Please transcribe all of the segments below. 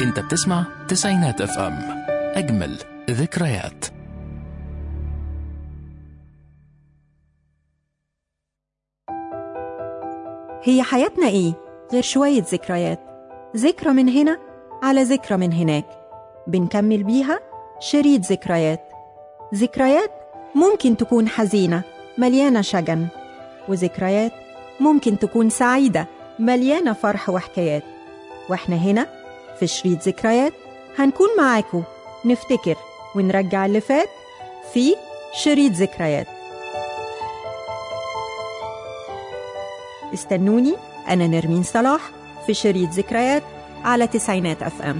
انت بتسمع تسعينات اف ام اجمل ذكريات هي حياتنا إيه غير شوية ذكريات ذكرى من هنا على ذكرى من هناك بنكمل بيها شريط ذكريات ذكريات ممكن تكون حزينة مليانة شجن وذكريات ممكن تكون سعيدة مليانة فرح وحكايات واحنا هنا في شريط ذكريات هنكون معاكم نفتكر ونرجع اللي فات في شريط ذكريات استنوني أنا نرمين صلاح في شريط ذكريات على تسعينات أف أم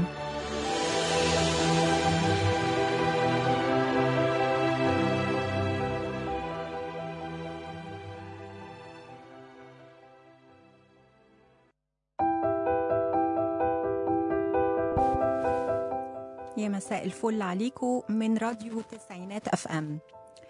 يا مساء الفل عليكم من راديو تسعينات أف أم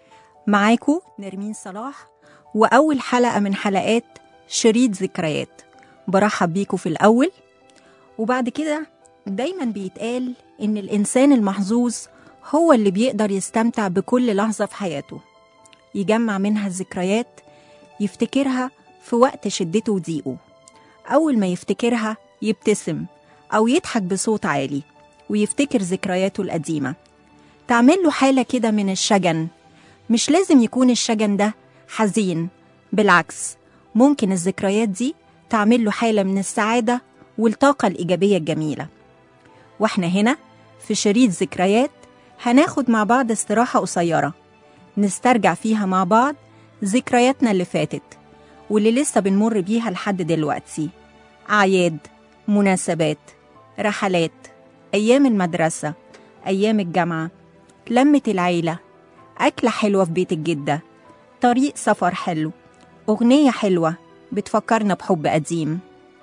معاكم نرمين صلاح وأول حلقة من حلقات شريط ذكريات برحب بيكم في الأول وبعد كده دايما بيتقال إن الإنسان المحظوظ هو اللي بيقدر يستمتع بكل لحظة في حياته يجمع منها الذكريات يفتكرها في وقت شدته وضيقه أول ما يفتكرها يبتسم أو يضحك بصوت عالي ويفتكر ذكرياته القديمة تعمل له حالة كده من الشجن مش لازم يكون الشجن ده حزين بالعكس ممكن الذكريات دي تعمل له حالة من السعادة والطاقة الإيجابية الجميلة واحنا هنا في شريط ذكريات هناخد مع بعض استراحة قصيرة نسترجع فيها مع بعض ذكرياتنا اللي فاتت واللي لسه بنمر بيها لحد دلوقتي أعياد مناسبات رحلات أيام المدرسة أيام الجامعة لمة العيلة أكلة حلوة في بيت الجدة طريق سفر حلو أغنية حلوة بتفكرنا بحب قديم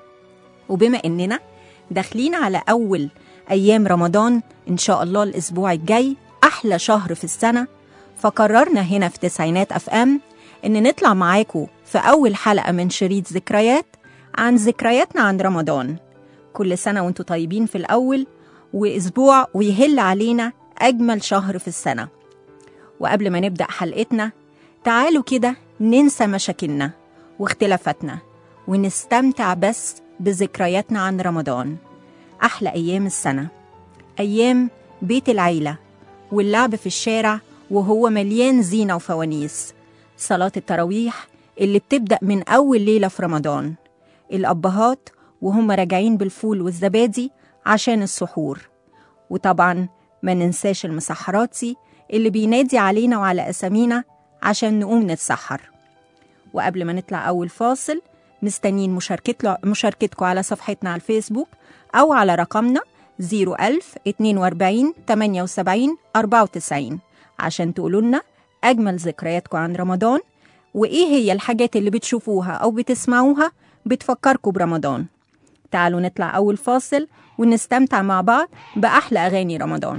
وبما إننا داخلين على أول أيام رمضان إن شاء الله الأسبوع الجاي أحلى شهر في السنة فقررنا هنا في تسعينات أف أم إن نطلع معاكم في أول حلقة من شريط ذكريات عن ذكرياتنا عن رمضان كل سنة وانتم طيبين في الأول وأسبوع ويهل علينا أجمل شهر في السنة وقبل ما نبدأ حلقتنا تعالوا كده ننسى مشاكلنا واختلافاتنا ونستمتع بس بذكرياتنا عن رمضان أحلى أيام السنة أيام بيت العيلة واللعب في الشارع وهو مليان زينة وفوانيس صلاة التراويح اللي بتبدأ من أول ليلة في رمضان الأبهات وهم راجعين بالفول والزبادي عشان السحور وطبعا ما ننساش المسحراتي اللي بينادي علينا وعلى أسامينا عشان نقوم نتسحر وقبل ما نطلع أول فاصل مستنيين مشاركت مشاركتكم على صفحتنا على الفيسبوك أو على رقمنا 01000 42 78 94 عشان تقولوا لنا أجمل ذكرياتكم عن رمضان وإيه هي الحاجات اللي بتشوفوها أو بتسمعوها بتفكركم برمضان تعالوا نطلع أول فاصل ونستمتع مع بعض بأحلى أغاني رمضان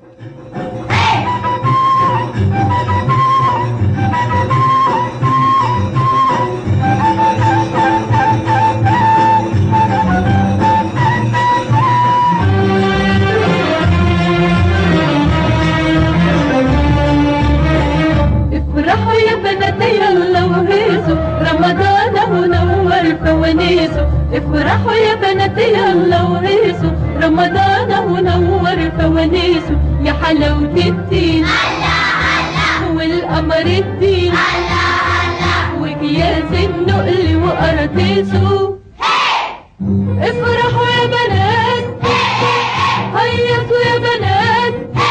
افرحوا يا بنات يلا وهيصوا رمضان اهو نور فوانيسه افرحوا يا بنات يلا وهيصوا رمضان اهو نور فوانيسه يا حلاوة الدين والقمر الدين وكياس النقل وقراطيسه افرحوا يا بنات هيصوا يا بنات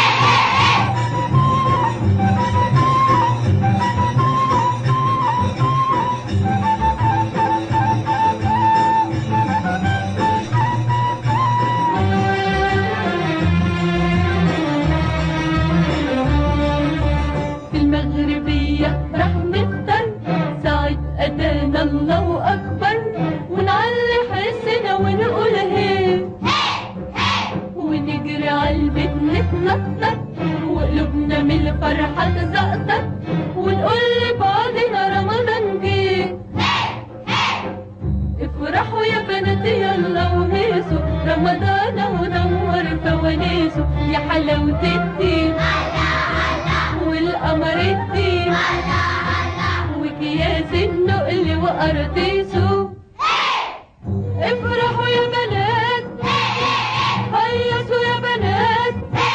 في المغربية رح نفطر ساعة أذان الله أكبر ونعلي حسنا ونقول هي ونجري عالبيت نتنطط وقلوبنا من الفرحة تزقطط ونقول لبعضنا رمضان جه افرحوا يا بنات يلا وهيصوا رمضان ونور ونور فوانيسه يا حلاوة الدين والقمر الدين وكياس النقل وقراطيسه افرحوا يا بنات هيصوا يا بنات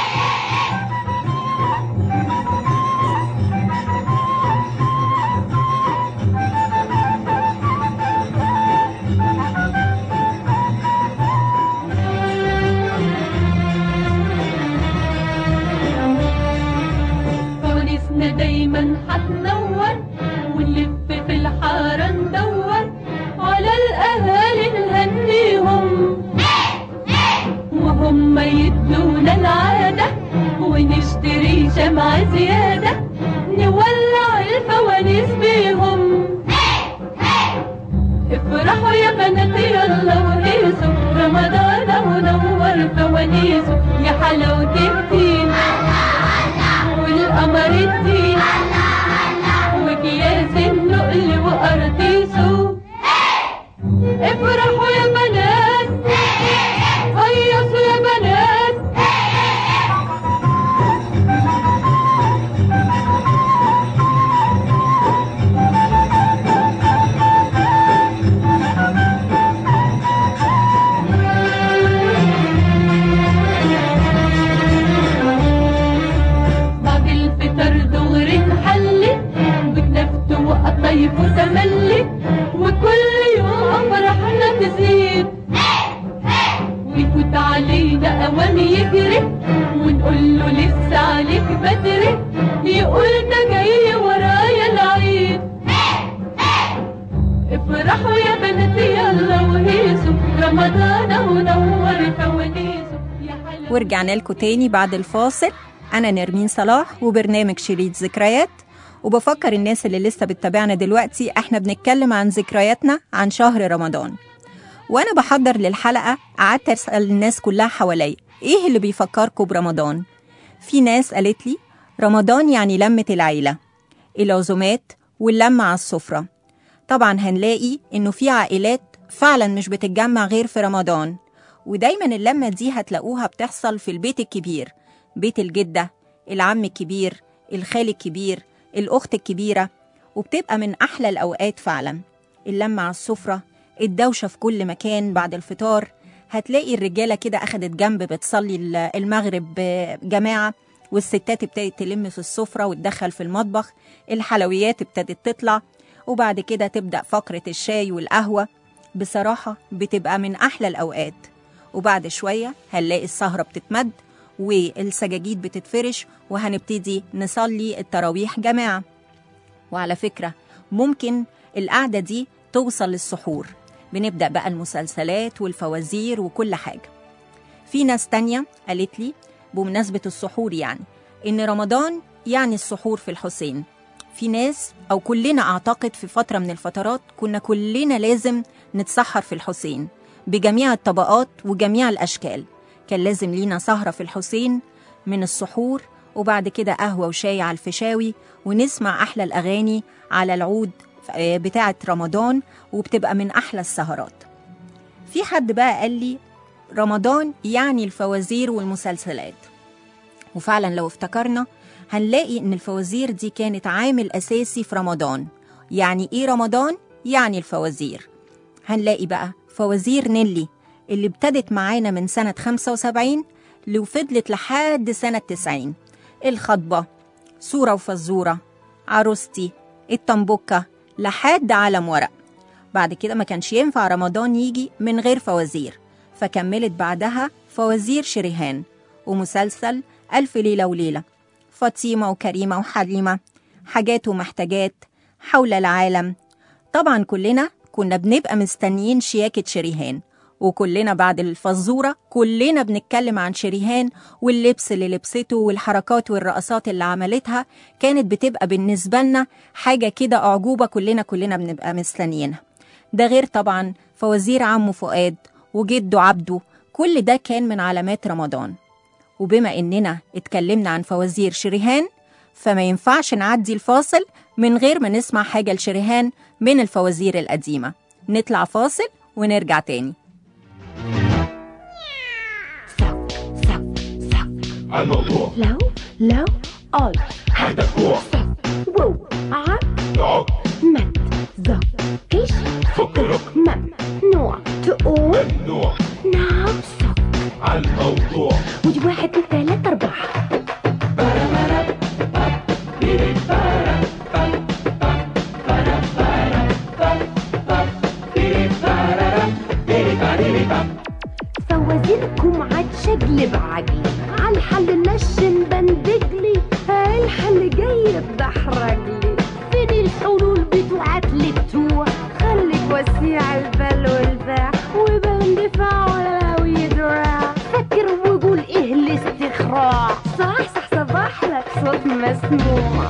فوانيسنا دايما هتنور ونلف في الحارة ندور على الأهالي نهنيهم وهم يدونا العادة ونشتري شمعة زيادة نولع الفوانيس بيهم افرحوا يا بنات يلا وهيصوا رمضان اهو نور فوانيسه يا حلاوة الدين والقمر الدين وكياس النقل وقراطيسه افرحوا يا بنات هيصوا يا بنات بعد الفطر دغري نحلي بكنفت وقطيف وتملي وكل يوم فرحنا تزيد ويفوت علينا اوام يجري ونقول له لسه عليك بدري يقول ده جاي ورايا العيد افرحوا يا بناتي يلا وهيصوا رمضان اهو نور فوانيسه يا حلاوة ورجعنا لكم تاني بعد الفاصل أنا نرمين صلاح وبرنامج شريط ذكريات وبفكر الناس اللي لسه بتتابعنا دلوقتي احنا بنتكلم عن ذكرياتنا عن شهر رمضان وأنا بحضر للحلقة قعدت أسأل الناس كلها حواليا إيه اللي بيفكركم برمضان؟ في ناس قالت لي رمضان يعني لمة العيلة العزومات واللمة على السفرة طبعا هنلاقي إنه في عائلات فعلا مش بتتجمع غير في رمضان ودايما اللمة دي هتلاقوها بتحصل في البيت الكبير بيت الجدة العم الكبير الخال الكبير الأخت الكبيرة وبتبقى من أحلى الأوقات فعلا اللمة على السفرة الدوشة في كل مكان بعد الفطار هتلاقي الرجالة كده أخدت جنب بتصلي ال- المغرب جماعة والستات ابتدت تلم في السفرة وتدخل في المطبخ الحلويات ابتدت تطلع وبعد كده تبدأ فقرة الشاي والقهوة بصراحة بتبقى من أحلى الأوقات وبعد شوية هنلاقي السهرة بتتمد والسجاجيد بتتفرش وهنبتدي نصلي التراويح جماعة وعلى فكرة ممكن القعدة دي توصل للسحور بنبدأ بقى المسلسلات والفوازير وكل حاجة في ناس تانية قالت لي بمناسبة السحور يعني إن رمضان يعني السحور في الحسين في ناس أو كلنا أعتقد في فترة من الفترات كنا كلنا لازم نتسحر في الحسين بجميع الطبقات وجميع الأشكال كان لازم لينا سهرة في الحسين من السحور وبعد كده قهوة وشاي على الفيشاوي ونسمع أحلى الأغاني على العود آه، بتاعة رمضان وبتبقى من أحلى السهرات في حد بقى قال لي رمضان يعني الفوازير والمسلسلات وفعلا لو افتكرنا هنلاقي ان الفوازير دي كانت عامل اساسي في رمضان يعني ايه رمضان يعني الفوازير هنلاقي بقى فوازير نيلي اللي ابتدت معانا من سنة 75 وفضلت لحد سنة 90 الخطبة صورة وفزورة عروستي الطنبوكة لحد عالم ورق بعد كده ما كانش ينفع رمضان يجي من غير فوازير فكملت بعدها فوازير شريهان ومسلسل ألف ليلة وليلة فاطمة وكريمة وحليمة حاجات ومحتاجات حول العالم طبعا كلنا كنا بنبقى مستنيين شياكة شريهان وكلنا بعد الفزورة كلنا بنتكلم عن شريهان واللبس اللي لبسته والحركات والرقصات اللي عملتها كانت بتبقى بالنسبة لنا حاجة كده أعجوبة كلنا كلنا بنبقى مستنيينها ده غير طبعا فوازير عمه فؤاد وجده عبده كل ده كان من علامات رمضان وبما إننا اتكلمنا عن فوازير شريهان فما ينفعش نعدي الفاصل من غير ما نسمع حاجة لشريهان من الفوازير القديمة نطلع فاصل ونرجع تاني الموضوع لو لو أل هدفوع وو عك تعق مت زق كش فكرك ممنوع تقول ممنوع نفسك الموضوع ودي واحد اتنين تلاتة أربعة فوازيركم عاد شجل بعجل عالحل نشن بندجلي الحل جاي بدحرجلي فين الحلول بتوعت لي بتوع خليك وسيع البال والباع وبندفع ولا لو يدراع فكر وقول ايه الاستخراع صح صح صباح لك صوت مسموع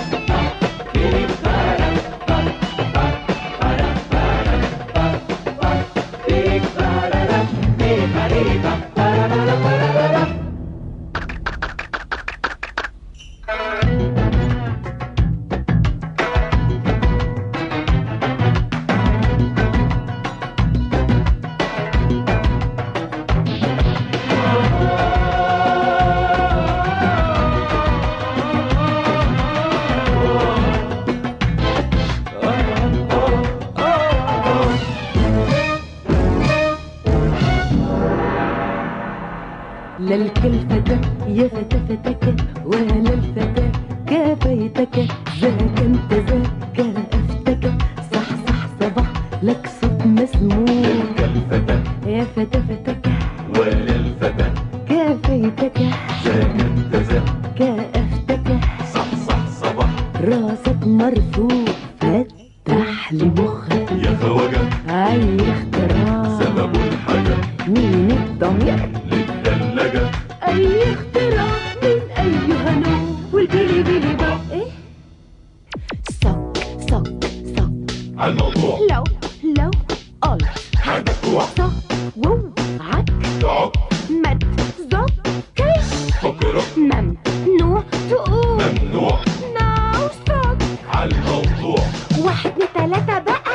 لا الكلفتة يا فتى فتك ولا الفتى كفيتك ذاك انت ذاك افتك صح صح صباح لك صوت مسموع تلك الفتى يا فتى فتك ولا الفتى كفيتك ذاك انت ذاك كافتك صح صح صباح راسك مرفوع فتح لي مخك يا خواجة اي اختراع سبب الحاجة مين الضمير للثلاجة اي اختراع من ايها نوع والبيلي بيلي بو ايه صك صك صك الموضوع لو لو ال هدفوع صك وو عك تعق مد زق كش فكرك ممنوع تقول ممنوع نفسك الموضوع واحد اتنين تلاتة بقى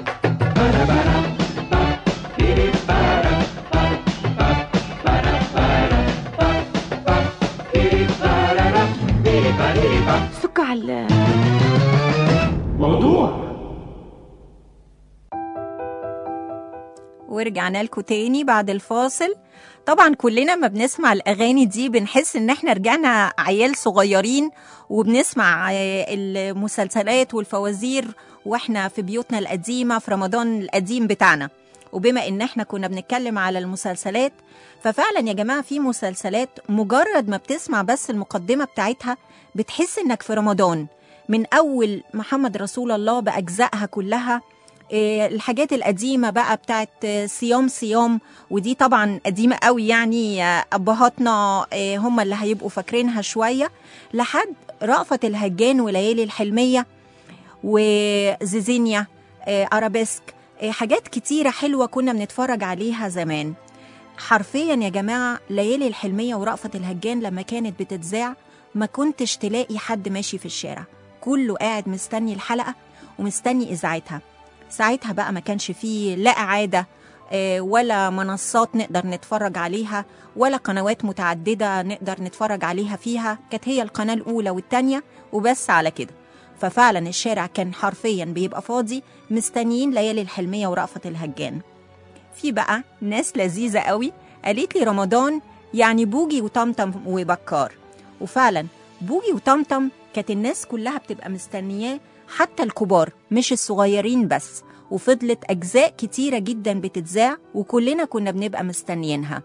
سك على موضوع ورجعنا لكم تاني بعد الفاصل طبعا كلنا ما بنسمع الاغاني دي بنحس ان احنا رجعنا عيال صغيرين وبنسمع آه، المسلسلات والفوازير واحنا في بيوتنا القديمه في رمضان القديم بتاعنا وبما ان احنا كنا بنتكلم على المسلسلات ففعلا يا جماعه في مسلسلات مجرد ما بتسمع بس المقدمه بتاعتها بتحس انك في رمضان من اول محمد رسول الله باجزائها كلها إيه، الحاجات القديمة بقى بتاعت آه، صيام صيام ودي طبعا قديمة قوي يعني آه، أبهاتنا آه، هم اللي هيبقوا فاكرينها شوية لحد رأفت الهجان وليالي الحلمية وزيزينيا آه، أرابيسك آه، حاجات كتيرة حلوة كنا بنتفرج عليها زمان حرفيا يا جماعة ليالي الحلمية ورأفت الهجان لما كانت بتتذاع ما كنتش تلاقي حد ماشي في الشارع كله قاعد مستني الحلقة ومستني إذاعتها ساعتها بقى ما كانش فيه لا إعادة آه، ولا منصات نقدر نتفرج عليها ولا قنوات متعددة نقدر نتفرج عليها فيها كانت هي القناة الأولى والتانية وبس على كده ففعلا الشارع كان حرفيا بيبقى فاضي مستنيين ليالي الحلمية ورأفت الهجان في بقى ناس لذيذة قوي قالت لي رمضان يعني بوجي وطمطم وبكار وفعلا بوجي وطمطم كانت الناس كلها بتبقى مستنياه حتى الكبار مش الصغيرين بس وفضلت أجزاء كتيرة جدا بتتذاع وكلنا كنا بنبقى مستنيينها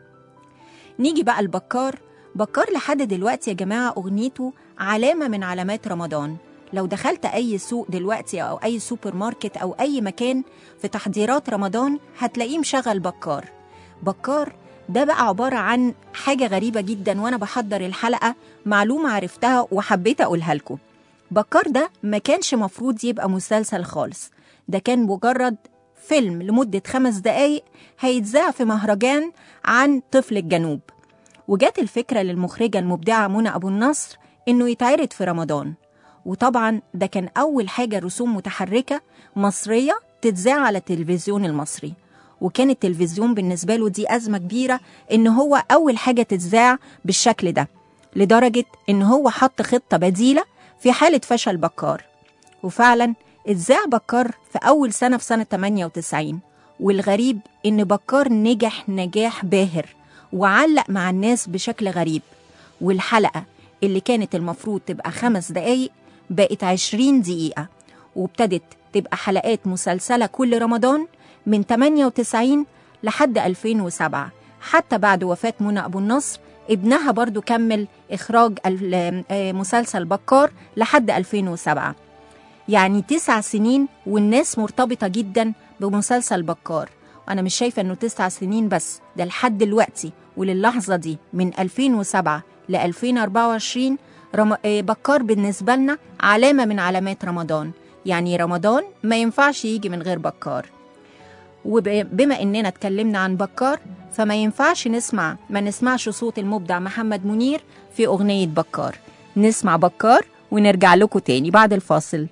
نيجي بقى البكار بكار لحد دلوقتي يا جماعة أغنيته علامة من علامات رمضان لو دخلت أي سوق دلوقتي أو أي سوبر ماركت أو أي مكان في تحضيرات رمضان هتلاقيه مشغل بكار بكار ده بقى عبارة عن حاجة غريبة جدا وأنا بحضر الحلقة معلومة عرفتها وحبيت أقولها لكم بكار ده ما كانش مفروض يبقى مسلسل خالص ده كان مجرد فيلم لمدة خمس دقايق هيتذاع في مهرجان عن طفل الجنوب وجات الفكرة للمخرجة المبدعة منى أبو النصر إنه يتعرض في رمضان وطبعا ده كان أول حاجة رسوم متحركة مصرية تتذاع على التلفزيون المصري وكان التلفزيون بالنسبة له دي أزمة كبيرة إن هو أول حاجة تتذاع بالشكل ده لدرجة إن هو حط خطة بديلة في حالة فشل بكار وفعلا اتذاع بكار في أول سنة في سنة 98 والغريب إن بكار نجح نجاح باهر وعلق مع الناس بشكل غريب والحلقة اللي كانت المفروض تبقى خمس دقايق بقت عشرين دقيقة وابتدت تبقى حلقات مسلسلة كل رمضان من 98 لحد 2007 حتى بعد وفاة منى أبو النصر ابنها برضو كمل إخراج ال- آه، مسلسل بكار لحد 2007 يعني تسع سنين والناس مرتبطة جدا بمسلسل بكار وأنا مش شايفة إنه تسع سنين بس ده لحد دلوقتي وللحظة دي من 2007 ل 2024 رم... آه، بكار بالنسبة لنا علامة من علامات رمضان يعني رمضان ما ينفعش يجي من غير بكار وبما اننا اتكلمنا عن بكار فما ينفعش نسمع ما نسمعش صوت المبدع محمد منير في اغنيه بكار نسمع بكار ونرجع لكم تاني بعد الفاصل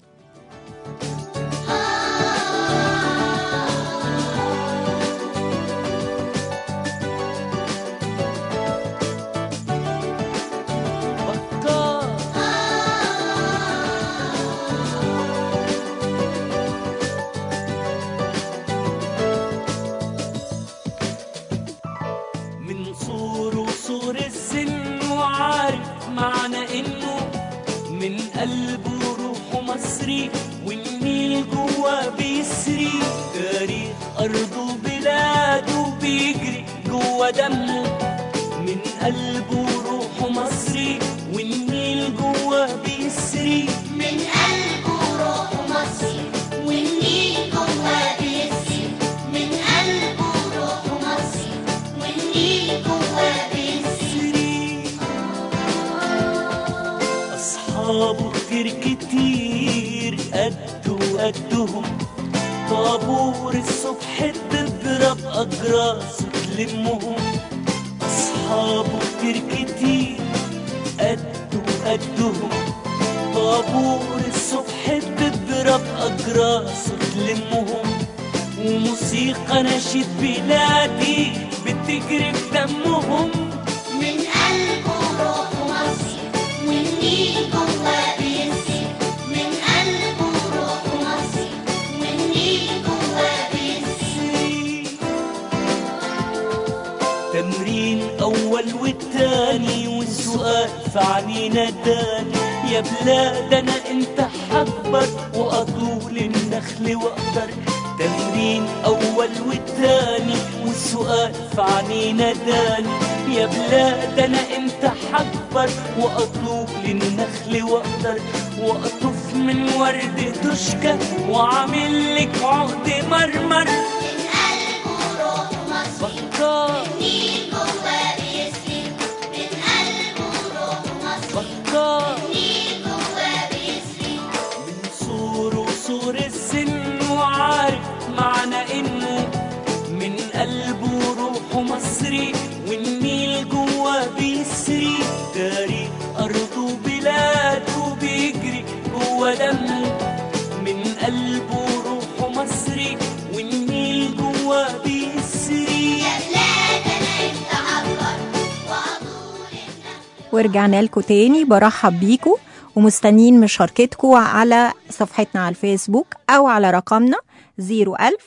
من صور وصور السن وعارف معنى انه من قلبه روحه مصري والنيل جوا بيسري تاريخ ارضه بلاده بيجري جوا دمه من قلبه روحه مصري والنيل جوا بيسري من قلبه روح مصري والنيل جواه بيسري من قلبه روح مصري والنيل جواه بيسري أصحابه كتير كتير قد وقدهم طابور الصبح تضرب أجراس تلمهم أصحابه كتير كتير قد وقدهم طابور الصبح تضرب أجراس تلمهم وموسيقى نشيد بلادي بتجري في دمهم من قلبه روح مصري والنيل جواه بيسري من قلبه روح مصري والنيل جواه بيسري تمرين أول والتاني والسؤال في عنينا تاني يا بلاد أنا أنت حكبر وأطول النخل وأقدر تمرين أول والتاني والسؤال في عنينا تاني يا بلاد أنا أنت حكبر وأطول النخل وأقدر وأطف من ورد تشكى وعامل لك عقد مرمر من قلبه روح مصري بكار والنيل جواه بيسري من قلبه روح مصري بكار والنيل جواه بيسري من صور وصور السن وعارف معنى انه من قلبه روحه مصري والنيل جوا بيسري تاريخ ارضه بلاده بيجري جوا دمه من قلبه روحه مصري والنيل جوا بيسري يا بلاد انا انت عبر واطول النخل ورجعنا لكم تاني برحب بيكم ومستنيين مشاركتكم على صفحتنا على الفيسبوك أو على رقمنا 01000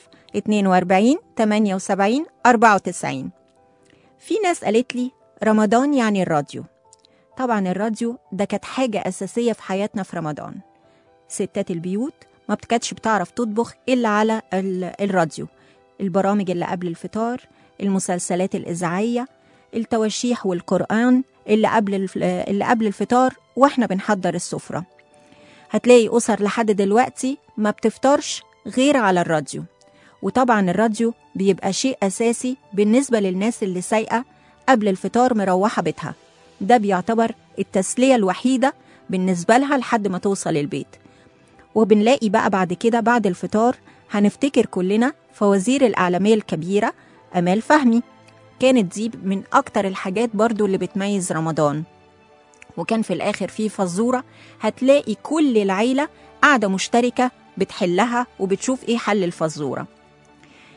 42 78 94 في ناس قالت لي رمضان يعني الراديو طبعا الراديو ده كانت حاجة أساسية في حياتنا في رمضان ستات البيوت ما بتكادش بتعرف تطبخ إلا على ال- الراديو البرامج اللي قبل الفطار المسلسلات الإذاعية التواشيح والقرآن اللي قبل الف- اللي قبل الفطار واحنا بنحضر السفرة هتلاقي أسر لحد دلوقتي ما بتفطرش غير على الراديو وطبعا الراديو بيبقى شيء أساسي بالنسبة للناس اللي سايقة قبل الفطار مروحة بيتها ده بيعتبر التسلية الوحيدة بالنسبة لها لحد ما توصل البيت وبنلاقي بقى بعد كده بعد الفطار هنفتكر كلنا فوازير الإعلامية الكبيرة أمال فهمي كانت دي من أكتر الحاجات برضو اللي بتميز رمضان وكان في الآخر في فزورة هتلاقي كل العيلة قاعدة مشتركة بتحلها وبتشوف إيه حل الفزورة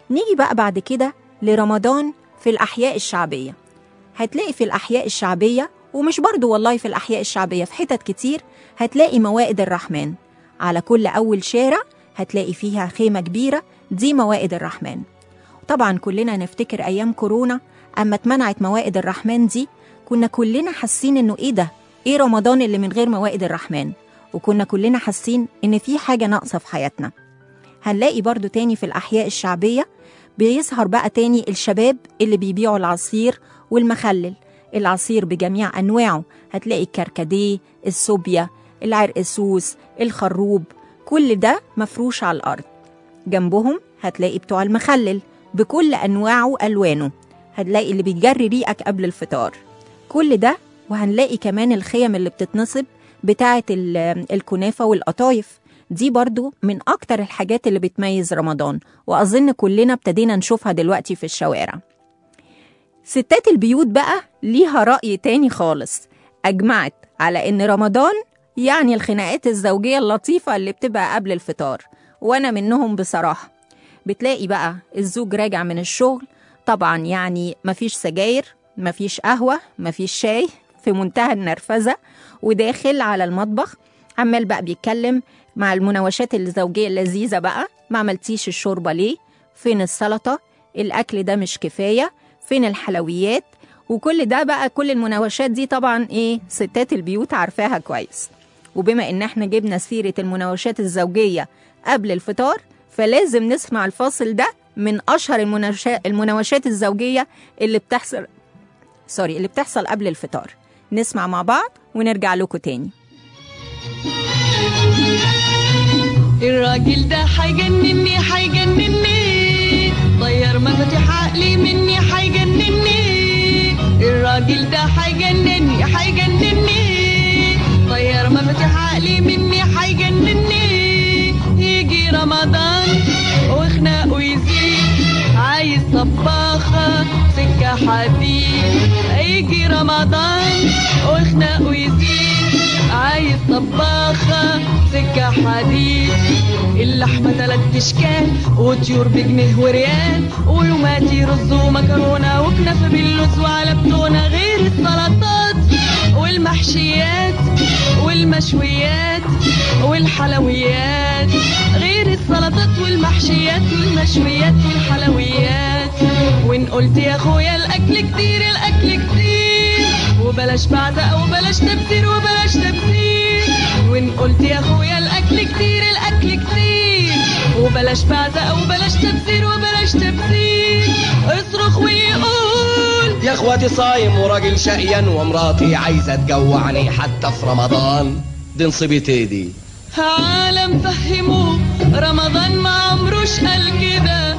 نيجي بقى بعد كده لرمضان في الأحياء الشعبية هتلاقي في الأحياء الشعبية ومش برضو والله في الأحياء الشعبية في حتت كتير هتلاقي موائد الرحمن على كل أول شارع هتلاقي فيها خيمة كبيرة دي موائد الرحمن طبعا كلنا نفتكر أيام كورونا أما اتمنعت موائد الرحمن دي كنا كلنا حاسين إنه إيه ده؟ إيه رمضان اللي من غير موائد الرحمن؟ وكنا كلنا حاسين إن في حاجة ناقصة في حياتنا هنلاقي برضو تاني في الأحياء الشعبية بيظهر بقى تاني الشباب اللي بيبيعوا العصير والمخلل العصير بجميع أنواعه هتلاقي الكركديه السوبيا العرقسوس الخروب كل ده مفروش على الأرض جنبهم هتلاقي بتوع المخلل بكل أنواعه وألوانه هتلاقي اللي بيجري ريقك قبل الفطار كل ده وهنلاقي كمان الخيم اللي بتتنصب بتاعة ال- الكنافة والقطايف دي برضو من أكتر الحاجات اللي بتميز رمضان وأظن كلنا ابتدينا نشوفها دلوقتي في الشوارع ستات البيوت بقى ليها رأي تاني خالص أجمعت على إن رمضان يعني الخناقات الزوجية اللطيفة اللي بتبقى قبل الفطار وأنا منهم بصراحة بتلاقي بقى الزوج راجع من الشغل طبعا يعني مفيش سجاير مفيش قهوة مفيش شاي في منتهى النرفزة وداخل على المطبخ عمال بقى بيتكلم مع المناوشات الزوجية اللذيذة بقى ما عملتيش الشوربة ليه فين السلطة الأكل ده مش كفاية فين الحلويات وكل ده بقى كل المناوشات دي طبعا ايه ستات البيوت عارفاها كويس وبما ان احنا جبنا سيرة المناوشات الزوجية قبل الفطار فلازم نسمع الفاصل ده من اشهر المناوشات المناوشات الزوجية اللي بتحصل سوري اللي بتحصل قبل الفطار نسمع مع بعض ونرجع لكم تاني الراجل ده حيجنني حيجنني طير مفاتيح عقلي مني حيجنني الراجل ده حيجنني حيجنني طير مفاتيح عقلي مني حيجنني يجي رمضان وخناقه يزيد عايز طباخة سكة حديد يجي رمضان وخناقه يزيد عايز طباخة سكة حديد اللحمة تلات اشكال وطيور بجنيه وريال ويوماتي رز ومكرونة وكنافة باللوز وعلى بتونة غير السلطات والمحشيات والمشويات والحلويات غير السلطات والمحشيات والمشويات والحلويات وان قلت يا اخويا الاكل كتير الاكل كتير وبلاش بعزق وبلاش تبذير وبلاش تبذير وان قلت يا اخويا الاكل كتير الاكل كتير وبلاش بعزق وبلاش تبذير وبلاش تبذير اصرخ ويقول يا اخواتي صايم وراجل شقيان ومراتي عايزه تجوعني حتى في رمضان دي نصيبتي دي عالم فهموه رمضان ما عمروش قال كده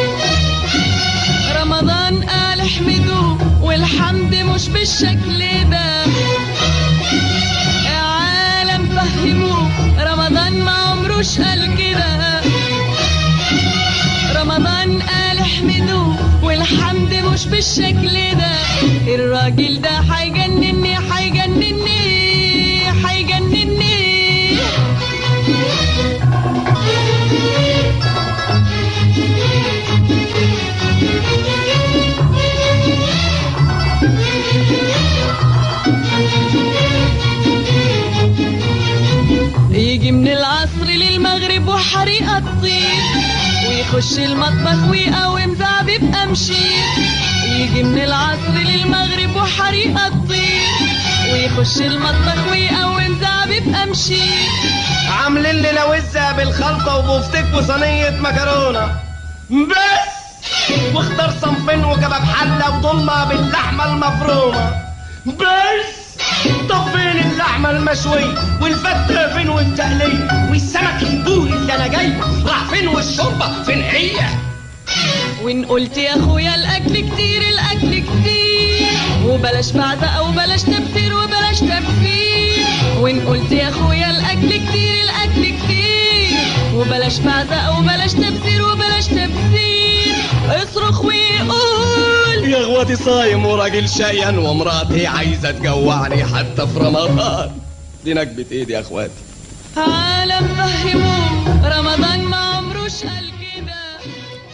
رمضان قال احمدوه والحمد مش بالشكل ده يا عالم فهموه رمضان ما عمروش قال كده رمضان قال احمدوه والحمد مش بالشكل ده الراجل ده حيجنني حيجنني حيجنني يجي من العصر للمغرب وحريقة تطير ويخش المطبخ ويقوم زعبيب أمشير يجي من العصر للمغرب وحريقة تطير ويخش المطبخ ويقوم زعبيب أمشير عاملين لي لوزة بالخلطة وبفتك وصينية مكرونة بس واختار صنفين وكباب حلة وضمة باللحمة المفرومة بس طب فين اللحمة المشوية والفتة فين والتقلية والسمك البوري اللي انا جايبه راح فين والشوربة فين هي وان قلت يا اخويا الاكل كتير الاكل كتير وبلاش بعزق وبلاش تبذير وبلاش تبذير وان قلت يا اخويا الاكل كتير الاكل كتير وبلاش بعزق وبلاش تبذير وبلاش تبذير اصرخ ويقول يا اخواتي صايم وراجل شقيان ومراتي عايزة تجوعني حتى في رمضان دي نكبة ايدي يا اخواتي عالم فهموه رمضان ما عمروش قال كده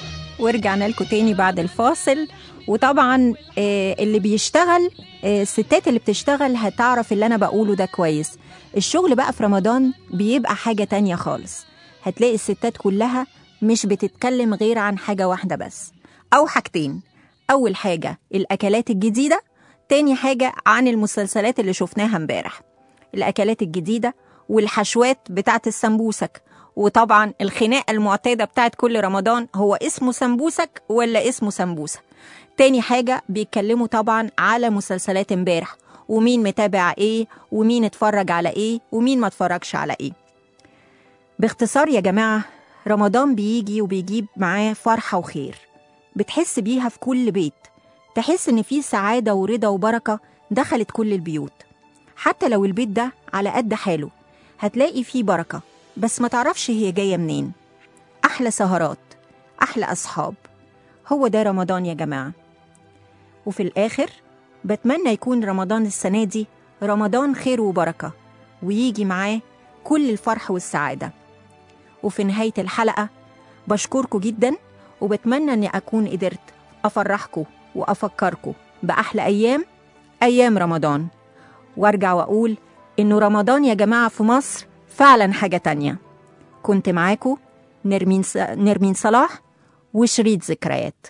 ورجعنا لكم تاني بعد الفاصل وطبعا آه، اللي بيشتغل آه، الستات اللي بتشتغل هتعرف اللي انا بقوله ده كويس الشغل بقى في رمضان بيبقى حاجة تانية خالص هتلاقي الستات كلها مش بتتكلم غير عن حاجة واحدة بس أو حاجتين أول حاجة الأكلات الجديدة تاني حاجة عن المسلسلات اللي شفناها امبارح الأكلات الجديدة والحشوات بتاعت السمبوسك وطبعا الخناقة المعتادة بتاعت كل رمضان هو اسمه سمبوسك ولا اسمه سمبوسة تاني حاجة بيتكلموا طبعا على مسلسلات امبارح ومين متابع ايه ومين اتفرج على ايه ومين ما اتفرجش على ايه باختصار يا جماعة رمضان بيجي وبيجيب معاه فرحة وخير بتحس بيها في كل بيت تحس ان في سعادة ورضا وبركة دخلت كل البيوت حتى لو البيت ده على قد حاله هتلاقي فيه بركة بس ما تعرفش هي جاية منين أحلى سهرات أحلى أصحاب هو ده رمضان يا جماعة وفي الآخر بتمنى يكون رمضان السنة دي رمضان خير وبركة ويجي معاه كل الفرح والسعادة وفي نهاية الحلقة بشكركم جدا وبتمنى أني أكون قدرت أفرحكم وأفكركم بأحلى أيام أيام رمضان وارجع واقول انه رمضان يا جماعه في مصر فعلا حاجه تانية كنت معاكم نرمين س... نرمين صلاح وشريط ذكريات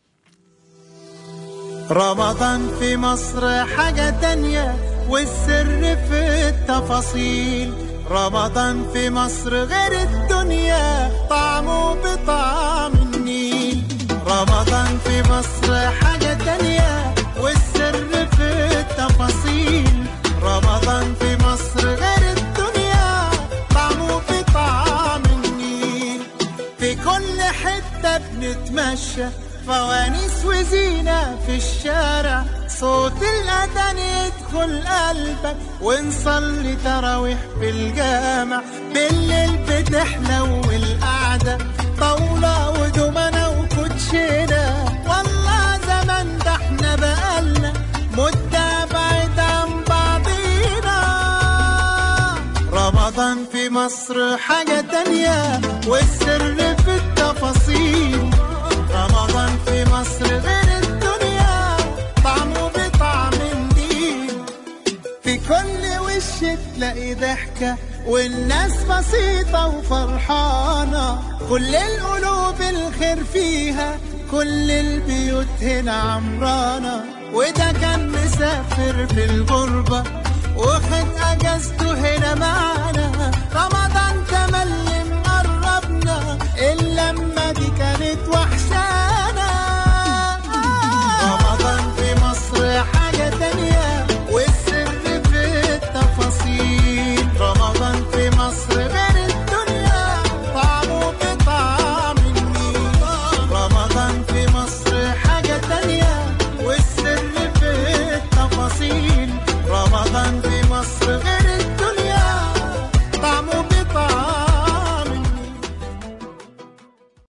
رمضان في مصر حاجة تانية والسر في التفاصيل رمضان في مصر غير الدنيا طعمه بطعم النيل رمضان في مصر حاجة تانية والسر في التفاصيل رمضان في مصر غير الدنيا طعمه بطعم النيل في كل حتة بنتمشى فوانيس وزينة في الشارع صوت الأذان يدخل قلبك ونصلي تراويح في الجامع بالليل بتحلو القعدة طاولة ودومنة وكوتشينة والله زمان ده احنا بقالنا مدة بعيد عن بعضينا رمضان في مصر حاجة تانية والسر في التفاصيل رمضان في مصر غير الدنيا طعمه بطعم الدين في كل وش تلاقي ضحكة والناس بسيطة وفرحانة كل القلوب الخير فيها كل البيوت هنا عمرانة وده كان مسافر في الغربة واخد اجازته هنا معانا رمضان تملي مقربنا الا لما